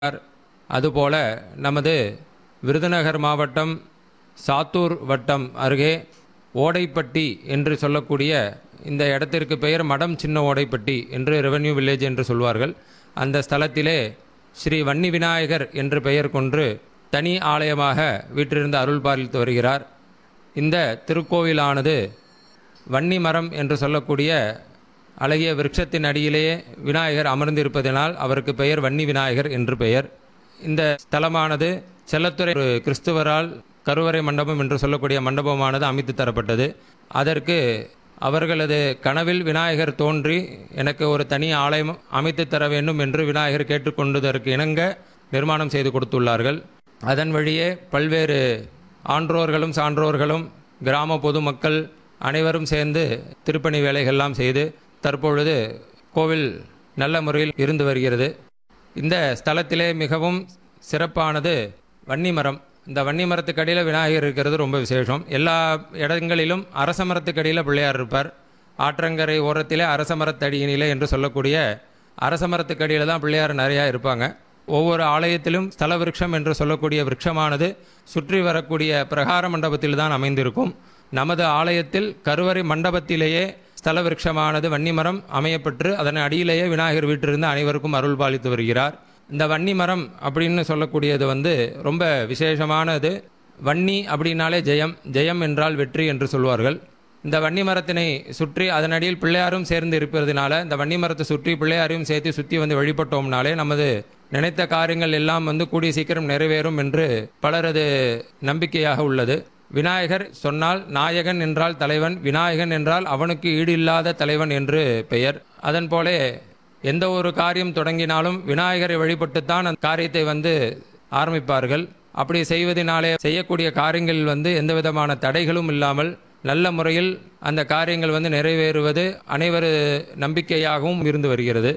அதுபோல நமது விருதுநகர் மாவட்டம் சாத்தூர் வட்டம் அருகே ஓடைப்பட்டி என்று சொல்லக்கூடிய இந்த இடத்திற்கு பெயர் மடம் சின்ன ஓடைப்பட்டி என்று ரெவென்யூ வில்லேஜ் என்று சொல்வார்கள் அந்த ஸ்தலத்திலே ஸ்ரீ வன்னி விநாயகர் என்று பெயர் கொண்டு தனி ஆலயமாக வீற்றிருந்து அருள் பாலித்து வருகிறார் இந்த திருக்கோவிலானது வன்னி மரம் என்று சொல்லக்கூடிய அழகிய விருட்சத்தின் அடியிலேயே விநாயகர் அமர்ந்திருப்பதனால் அவருக்கு பெயர் வன்னி விநாயகர் என்று பெயர் இந்த ஸ்தலமானது செல்லத்துறை ஒரு கிறிஸ்துவரால் கருவறை மண்டபம் என்று சொல்லக்கூடிய மண்டபமானது அமைத்து தரப்பட்டது அதற்கு அவர்களது கனவில் விநாயகர் தோன்றி எனக்கு ஒரு தனி ஆலயம் அமைத்து தர வேண்டும் என்று விநாயகர் கேட்டுக்கொண்டதற்கு இணங்க நிர்மாணம் செய்து கொடுத்துள்ளார்கள் அதன் வழியே பல்வேறு ஆன்றோர்களும் சான்றோர்களும் கிராம பொதுமக்கள் அனைவரும் சேர்ந்து திருப்பணி வேலைகள்லாம் செய்து தற்பொழுது கோவில் நல்ல முறையில் இருந்து வருகிறது இந்த ஸ்தலத்திலே மிகவும் சிறப்பானது வன்னி மரம் இந்த வன்னி மரத்துக்கடியில் விநாயகர் இருக்கிறது ரொம்ப விசேஷம் எல்லா இடங்களிலும் அரச மரத்துக்கடியில் பிள்ளையார் இருப்பார் ஆற்றங்கரை ஓரத்திலே அரச மரத்தடியினிலே என்று சொல்லக்கூடிய அரச மரத்துக்கடியில் தான் பிள்ளையார் நிறையா இருப்பாங்க ஒவ்வொரு ஆலயத்திலும் ஸ்தல விருட்சம் என்று சொல்லக்கூடிய விருட்சமானது சுற்றி வரக்கூடிய பிரகார மண்டபத்தில் தான் அமைந்திருக்கும் நமது ஆலயத்தில் கருவறை மண்டபத்திலேயே ஸ்தல விருட்சமானது வன்னிமரம் அமையப்பெற்று அதன் அடியிலேயே விநாயகர் வீட்டிலிருந்து அனைவருக்கும் அருள் பாலித்து வருகிறார் இந்த வன்னி மரம் அப்படின்னு சொல்லக்கூடியது வந்து ரொம்ப விசேஷமானது வன்னி அப்படின்னாலே ஜெயம் ஜெயம் என்றால் வெற்றி என்று சொல்வார்கள் இந்த வன்னி மரத்தினை சுற்றி அதன் அடியில் பிள்ளையாரும் சேர்ந்து இருப்பதனால இந்த வன்னி மரத்தை சுற்றி பிள்ளையாரையும் சேர்த்து சுற்றி வந்து வழிபட்டோம்னாலே நமது நினைத்த காரியங்கள் எல்லாம் வந்து கூடிய சீக்கிரம் நிறைவேறும் என்று பலரது நம்பிக்கையாக உள்ளது விநாயகர் சொன்னால் நாயகன் என்றால் தலைவன் விநாயகன் என்றால் அவனுக்கு ஈடு இல்லாத தலைவன் என்று பெயர் அதன் போலே எந்த ஒரு காரியம் தொடங்கினாலும் விநாயகரை வழிபட்டுத்தான் அந்த காரியத்தை வந்து ஆரம்பிப்பார்கள் அப்படி செய்வதனாலே செய்யக்கூடிய காரியங்கள் வந்து எந்த விதமான தடைகளும் இல்லாமல் நல்ல முறையில் அந்த காரியங்கள் வந்து நிறைவேறுவது அனைவரு நம்பிக்கையாகவும் இருந்து வருகிறது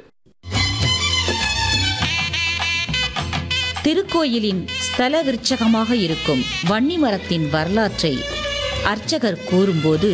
திருக்கோயிலின் ஸ்தல விருட்சகமாக இருக்கும் வன்னி மரத்தின் வரலாற்றை அர்ச்சகர் கூறும்போது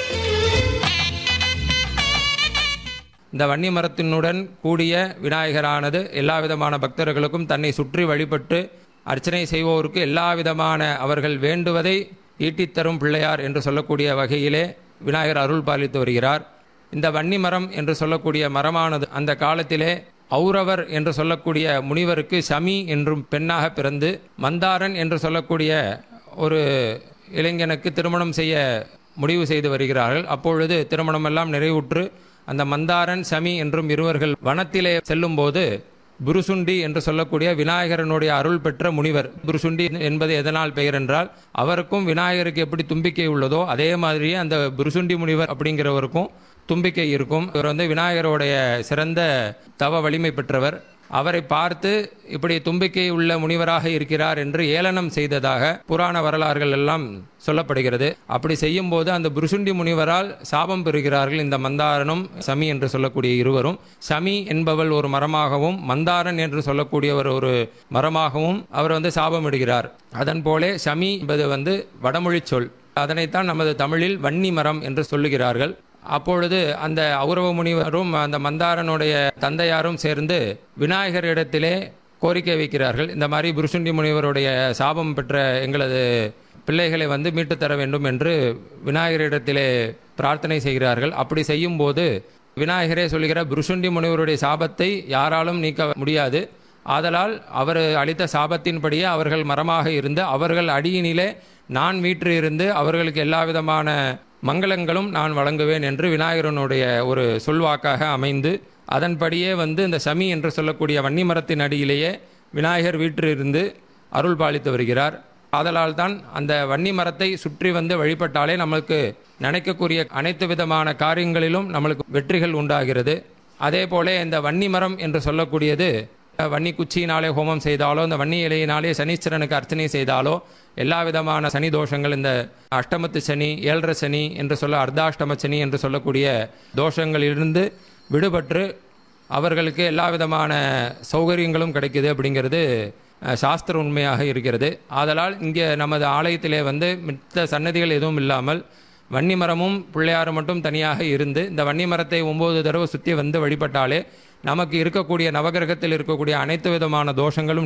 இந்த வன்னி மரத்தினுடன் கூடிய விநாயகரானது எல்லா விதமான பக்தர்களுக்கும் தன்னை சுற்றி வழிபட்டு அர்ச்சனை செய்வோருக்கு எல்லா விதமான அவர்கள் வேண்டுவதை ஈட்டித்தரும் பிள்ளையார் என்று சொல்லக்கூடிய வகையிலே விநாயகர் அருள் பாலித்து வருகிறார் இந்த வன்னி மரம் என்று சொல்லக்கூடிய மரமானது அந்த காலத்திலே ஔரவர் என்று சொல்லக்கூடிய முனிவருக்கு சமி என்றும் பெண்ணாக பிறந்து மந்தாரன் என்று சொல்லக்கூடிய ஒரு இளைஞனுக்கு திருமணம் செய்ய முடிவு செய்து வருகிறார்கள் அப்பொழுது திருமணமெல்லாம் நிறைவுற்று அந்த மந்தாரன் சமி என்றும் இருவர்கள் வனத்திலே செல்லும்போது புருசுண்டி என்று சொல்லக்கூடிய விநாயகரனுடைய அருள் பெற்ற முனிவர் புருசுண்டி என்பது எதனால் பெயர் என்றால் அவருக்கும் விநாயகருக்கு எப்படி தும்பிக்கை உள்ளதோ அதே மாதிரியே அந்த புருசுண்டி முனிவர் அப்படிங்கிறவருக்கும் தும்பிக்கை இருக்கும் இவர் வந்து விநாயகருடைய சிறந்த தவ வலிமை பெற்றவர் அவரை பார்த்து இப்படி தும்பிக்கை உள்ள முனிவராக இருக்கிறார் என்று ஏளனம் செய்ததாக புராண வரலாறுகள் எல்லாம் சொல்லப்படுகிறது அப்படி செய்யும்போது அந்த புருசுண்டி முனிவரால் சாபம் பெறுகிறார்கள் இந்த மந்தாரனும் சமி என்று சொல்லக்கூடிய இருவரும் சமி என்பவள் ஒரு மரமாகவும் மந்தாரன் என்று சொல்லக்கூடியவர் ஒரு மரமாகவும் அவர் வந்து சாபமிடுகிறார் அதன் போலே சமி என்பது வந்து வடமொழி சொல் அதனைத்தான் நமது தமிழில் வன்னி மரம் என்று சொல்லுகிறார்கள் அப்பொழுது அந்த ஔரவ முனிவரும் அந்த மந்தாரனுடைய தந்தையாரும் சேர்ந்து விநாயகரிடத்திலே கோரிக்கை வைக்கிறார்கள் இந்த மாதிரி புருஷுண்டி முனிவருடைய சாபம் பெற்ற எங்களது பிள்ளைகளை வந்து மீட்டு தர வேண்டும் என்று விநாயகரிடத்திலே பிரார்த்தனை செய்கிறார்கள் அப்படி செய்யும்போது விநாயகரே சொல்கிற புருஷுண்டி முனிவருடைய சாபத்தை யாராலும் நீக்க முடியாது ஆதலால் அவர் அளித்த சாபத்தின்படியே அவர்கள் மரமாக இருந்து அவர்கள் அடியினிலே நான் வீற்று இருந்து அவர்களுக்கு எல்லா விதமான மங்களங்களும் நான் வழங்குவேன் என்று விநாயகரனுடைய ஒரு சொல்வாக்காக அமைந்து அதன்படியே வந்து இந்த சமி என்று சொல்லக்கூடிய வன்னி மரத்தின் அடியிலேயே விநாயகர் வீற்றிருந்து அருள் பாலித்து வருகிறார் ஆதலால் தான் அந்த வன்னி மரத்தை சுற்றி வந்து வழிபட்டாலே நம்மளுக்கு நினைக்கக்கூடிய அனைத்து விதமான காரியங்களிலும் நம்மளுக்கு வெற்றிகள் உண்டாகிறது அதே போல இந்த வன்னி மரம் என்று சொல்லக்கூடியது வன்னி குச்சியினாலே ஹோமம் செய்தாலோ இந்த வன்னி இலையினாலே சனீஸ்வரனுக்கு அர்ச்சனை செய்தாலோ எல்லா விதமான சனி தோஷங்கள் இந்த அஷ்டமத்து சனி ஏழரை சனி என்று சொல்ல அர்த்தாஷ்டம சனி என்று சொல்லக்கூடிய தோஷங்களிலிருந்து விடுபட்டு அவர்களுக்கு எல்லா விதமான சௌகரியங்களும் கிடைக்குது அப்படிங்கிறது அஹ், சாஸ்திர உண்மையாக இருக்கிறது ஆதலால் இங்கே நமது ஆலயத்திலே வந்து மித்த சன்னதிகள் எதுவும் இல்லாமல் வன்னி மரமும் பிள்ளையாரும் மட்டும் தனியாக இருந்து இந்த வன்னி மரத்தை ஒம்பது தடவை சுற்றி வந்து வழிபட்டாலே நமக்கு இருக்கக்கூடிய நவகிரகத்தில் இருக்கக்கூடிய அனைத்து விதமான தோஷங்களும்